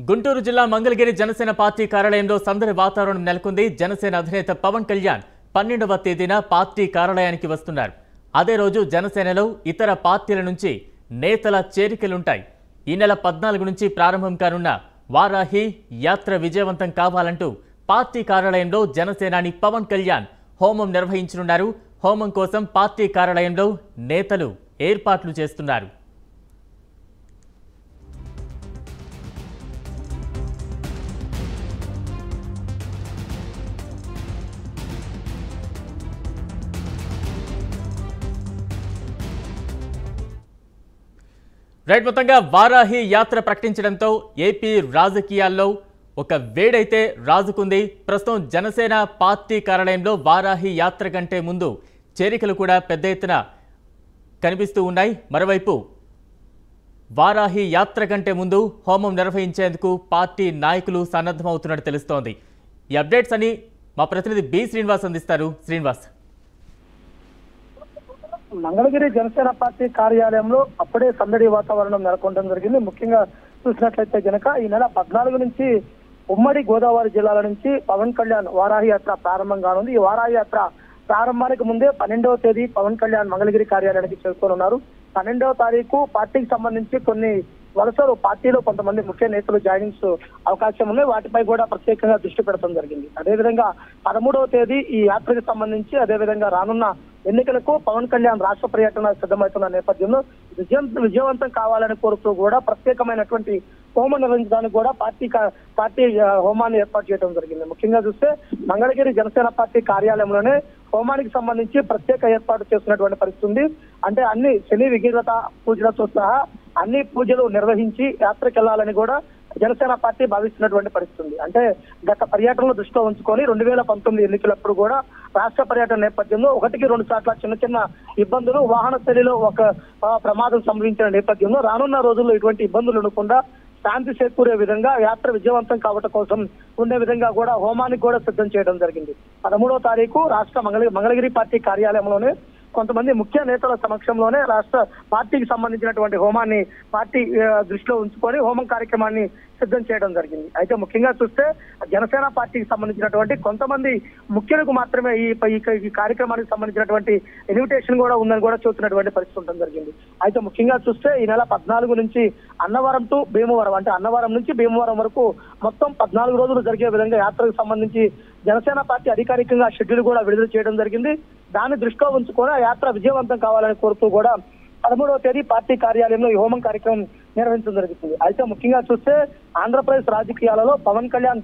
గుంటూరు జిల్లా మంగళగిరి జనసేన పార్టీ కార్యాలయంలో సందడి వాతావరణం నెలకొంది జనసేన అధినేత పవన్ కళ్యాణ్ పన్నెండవ తేదీన పార్టీ కార్యాలయానికి వస్తున్నారు అదే రోజు జనసేనలో ఇతర పార్టీల నుంచి నేతల చేరికలుంటాయి ఈ నెల పద్నాలుగు నుంచి ప్రారంభం కానున్న వారాహి యాత్ర విజయవంతం కావాలంటూ పార్టీ కార్యాలయంలో జనసేనాని పవన్ కళ్యాణ్ హోమం నిర్వహించనున్నారు హోమం కోసం పార్టీ కార్యాలయంలో నేతలు ఏర్పాట్లు చేస్తున్నారు రైట్ మొత్తంగా వారాహి యాత్ర ప్రకటించడంతో ఏపీ రాజకీయాల్లో ఒక వేడైతే రాజుకుంది ప్రస్తుతం జనసేన పార్టీ కార్యాలయంలో వారాహి యాత్ర కంటే ముందు చేరికలు కూడా పెద్ద ఎత్తున కనిపిస్తూ ఉన్నాయి మరోవైపు వారాహి యాత్ర కంటే ముందు హోమం నిర్వహించేందుకు పార్టీ నాయకులు సన్నద్ధమవుతున్నట్టు తెలుస్తోంది ఈ అప్డేట్స్ అని మా ప్రతినిధి బి శ్రీనివాస్ అందిస్తారు శ్రీనివాస్ మంగళగిరి జనసేన పార్టీ కార్యాలయంలో అప్పుడే సందడి వాతావరణం నెలకొనడం జరిగింది ముఖ్యంగా చూసినట్లయితే గనక ఈ నెల పద్నాలుగు నుంచి ఉమ్మడి గోదావరి జిల్లాల నుంచి పవన్ కళ్యాణ్ వారాహి యాత్ర ప్రారంభం కానుంది ఈ వారాహి యాత్ర ప్రారంభానికి ముందే పన్నెండవ తేదీ పవన్ కళ్యాణ్ మంగళగిరి కార్యాలయానికి చేరుకోనున్నారు పన్నెండవ తారీఖు పార్టీకి సంబంధించి కొన్ని వలసలు పార్టీలో కొంతమంది ముఖ్య నేతలు జాయినింగ్స్ అవకాశం ఉన్నాయి వాటిపై కూడా ప్రత్యేకంగా దృష్టి పెడతాం జరిగింది అదేవిధంగా పదమూడవ తేదీ ఈ యాత్రకు సంబంధించి అదేవిధంగా రానున్న ఎన్నికలకు పవన్ కళ్యాణ్ రాష్ట్ర పర్యటన సిద్ధమవుతున్న నేపథ్యంలో విజయం విజయవంతం కావాలని కోరుతూ కూడా ప్రత్యేకమైనటువంటి హోమం నిర్వహించడానికి కూడా పార్టీ కా- పార్టీ ఆ, హోమాన్ని ఏర్పాటు చేయడం జరిగింది ముఖ్యంగా చూస్తే మంగళగిరి జనసేన పార్టీ కార్యాలయంలోనే హోమానికి సంబంధించి ప్రత్యేక ఏర్పాటు చేస్తున్నటువంటి పరిస్థితి ఉంది అంటే అన్ని శని విఘ్నత పూజలతో సహా అన్ని పూజలు నిర్వహించి యాత్రకు వెళ్లాలని కూడా జనసేన పార్టీ భావిస్తున్నటువంటి పరిస్థితి ఉంది అంటే గత పర్యటనలో దృష్టిలో ఉంచుకొని రెండు వేల పంతొమ్మిది ఎన్నికలప్పుడు కూడా రాష్ట్ర పర్యటన నేపథ్యంలో ఒకటికి రెండు సార్ల చిన్న చిన్న ఇబ్బందులు వాహన శైలిలో ఒక ఆ, ప్రమాదం సంభవించిన నేపథ్యంలో రానున్న రోజుల్లో ఇటువంటి ఇబ్బందులు ఉండకుండా శాంతి చేకూరే విధంగా యాత్ర విజయవంతం కావటం కోసం ఉండే విధంగా కూడా హోమానికి కూడా సిద్ధం చేయడం జరిగింది పదమూడవ తారీఖు రాష్ట్ర మంగళ మంగళగిరి పార్టీ కార్యాలయంలోనే కొంతమంది ముఖ్య నేతల సమక్షంలోనే రాష్ట్ర పార్టీకి సంబంధించినటువంటి హోమాన్ని పార్టీ ఆ, దృష్టిలో ఉంచుకొని హోమం కార్యక్రమాన్ని సిద్ధం చేయడం జరిగింది అయితే ముఖ్యంగా చూస్తే జనసేన పార్టీకి సంబంధించినటువంటి కొంతమంది ముఖ్యులకు మాత్రమే ఈ ఈ ఈ కార్యక్రమానికి సంబంధించినటువంటి ఇన్విటేషన్ కూడా ఉందని కూడా చూస్తున్నటువంటి పరిస్థితి ఉండడం జరిగింది అయితే ముఖ్యంగా చూస్తే ఈ నెల పద్నాలుగు నుంచి అన్నవరం టు భీమవరం అంటే అన్నవరం నుంచి భీమవరం వరకు మొత్తం పద్నాలుగు రోజులు జరిగే విధంగా యాత్రకు సంబంధించి జనసేన పార్టీ అధికారికంగా షెడ్యూల్ కూడా విడుదల చేయడం జరిగింది దాన్ని దృష్టిలో ఉంచుకొని ఆ యాత్ర విజయవంతం కావాలని కోరుతూ కూడా పదమూడవ తేదీ పార్టీ కార్యాలయంలో ఈ హోమం కార్యక్రమం నిర్వహించడం జరుగుతుంది అయితే ముఖ్యంగా చూస్తే ఆంధ్రప్రదేశ్ రాజకీయాలలో పవన్ కళ్యాణ్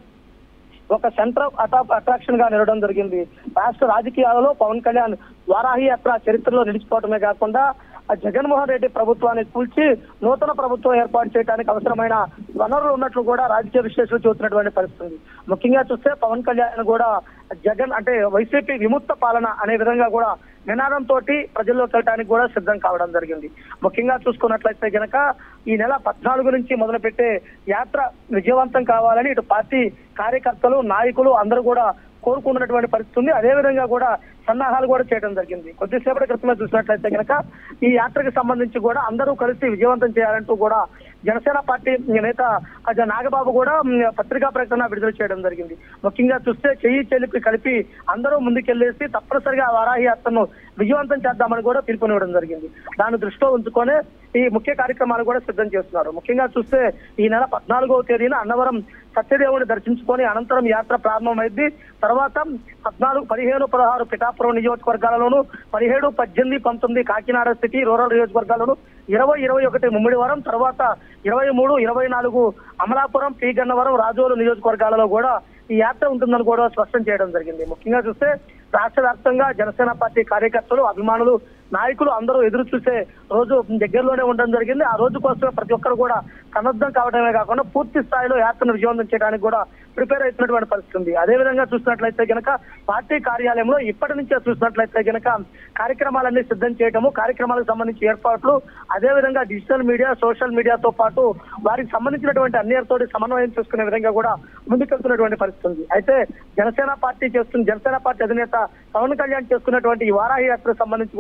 ఒక సెంటర్ ఆఫ్ అట్రాక్షన్ గా నిలవడం జరిగింది రాష్ట్ర రాజకీయాలలో పవన్ కళ్యాణ్ వారాహి యాత్ర చరిత్రలో నిలిచిపోవడమే కాకుండా ఆ జగన్మోహన్ రెడ్డి ప్రభుత్వాన్ని కూల్చి నూతన ప్రభుత్వం ఏర్పాటు చేయడానికి అవసరమైన వనరులు ఉన్నట్లు కూడా రాజకీయ విశ్లేషకులు చూస్తున్నటువంటి పరిస్థితి ఉంది. ముఖ్యంగా చూస్తే పవన్ కళ్యాణ్ కూడా జగన్ అంటే వైసీపీ విముక్త పాలన అనే విధంగా కూడా నినాదంతో ప్రజల్లోకి వెళ్ళడానికి కూడా సిద్ధం కావడం జరిగింది ముఖ్యంగా చూసుకున్నట్లయితే గనక ఈ నెల పద్నాలుగు నుంచి మొదలుపెట్టే యాత్ర విజయవంతం కావాలని ఇటు పార్టీ కార్యకర్తలు నాయకులు అందరూ కూడా కోరుకున్నటువంటి పరిస్థితి ఉంది అదే విధంగా కూడా సన్నాహాలు కూడా చేయడం జరిగింది కొద్దిసేపటి క్రితమే చూసినట్లయితే కనుక ఈ యాత్రకు సంబంధించి కూడా అందరూ కలిసి విజయవంతం చేయాలంటూ కూడా జనసేన పార్టీ నేత అజ నాగబాబు కూడా మ్, పత్రికా ప్రకటన విడుదల చేయడం జరిగింది ముఖ్యంగా చూస్తే చెయ్యి చెల్లిపి కలిపి అందరూ ముందుకెళ్లేసి తప్పనిసరిగా ఆ వారాహి యాత్రను విజయవంతం చేద్దామని కూడా పిలుపునివ్వడం జరిగింది దాన్ని దృష్టిలో ఉంచుకొని ఈ ముఖ్య కార్యక్రమాలు కూడా సిద్ధం చేస్తున్నారు ముఖ్యంగా చూస్తే ఈ నెల పద్నాలుగవ తేదీన అన్నవరం సత్యదేవుని దర్శించుకొని అనంతరం యాత్ర ప్రారంభమైంది తర్వాత పద్నాలుగు పదిహేను పదహారు పిఠాపురం నియోజకవర్గాలలోను పదిహేడు పద్దెనిమిది పంతొమ్మిది కాకినాడ సిటీ రూరల్ నియోజకవర్గాలను ఇరవై ఇరవై ఒకటి ముమ్మిడివరం తర్వాత ఇరవై మూడు ఇరవై నాలుగు అమలాపురం పి గన్నవరం రాజోలు నియోజకవర్గాలలో కూడా ఈ యాత్ర ఉంటుందని కూడా స్పష్టం చేయడం జరిగింది ముఖ్యంగా చూస్తే రాష్ట్ర వ్యాప్తంగా జనసేన పార్టీ కార్యకర్తలు అభిమానులు నాయకులు అందరూ ఎదురు చూసే రోజు దగ్గరలోనే ఉండడం జరిగింది ఆ రోజు కోసమే ప్రతి ఒక్కరు కూడా సన్నద్ధం కావడమే కాకుండా పూర్తి స్థాయిలో యాత్రను విజయవంతం చేయడానికి కూడా ప్రిపేర్ అవుతున్నటువంటి పరిస్థితి ఉంది అదే విధంగా చూసినట్లయితే గనక పార్టీ కార్యాలయంలో ఇప్పటి నుంచే చూసినట్లయితే గనక కార్యక్రమాలన్నీ సిద్ధం చేయడము కార్యక్రమాలకు సంబంధించి ఏర్పాట్లు అదే విధంగా డిజిటల్ మీడియా సోషల్ మీడియాతో పాటు వారికి సంబంధించినటువంటి అన్నిటితోటి సమన్వయం చేసుకునే విధంగా కూడా ముందుకెళ్తున్నటువంటి పరిస్థితి ఉంది అయితే జనసేన పార్టీ చేస్తున్న జనసేన పార్టీ అధినేత పవన్ కళ్యాణ్ చేసుకున్నటువంటి ఈ వారాహి యాత్రకు సంబంధించి కూడా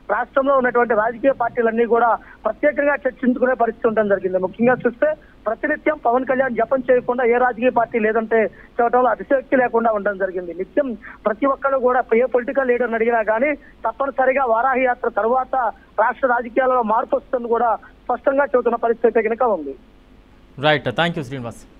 రాష్ట్రంలో ఉన్నటువంటి రాజకీయ పార్టీలన్నీ కూడా ప్రత్యేకంగా చర్చించుకునే పరిస్థితి ఉండడం జరిగింది ముఖ్యంగా చూస్తే ప్రతినిత్యం పవన్ కళ్యాణ్ జపం చేయకుండా ఏ రాజకీయ పార్టీ లేదంటే చెప్పడంలో అతిశయోక్తి లేకుండా ఉండడం జరిగింది నిత్యం ప్రతి ఒక్కరు కూడా ఏ పొలిటికల్ లీడర్ అడిగినా కానీ తప్పనిసరిగా వారాహి యాత్ర తర్వాత రాష్ట్ర రాజకీయాలలో మార్పు వస్తుంది కూడా స్పష్టంగా చెబుతున్న పరిస్థితి కనుక ఉంది రైట్ థ్యాంక్ యూ శ్రీనివాస్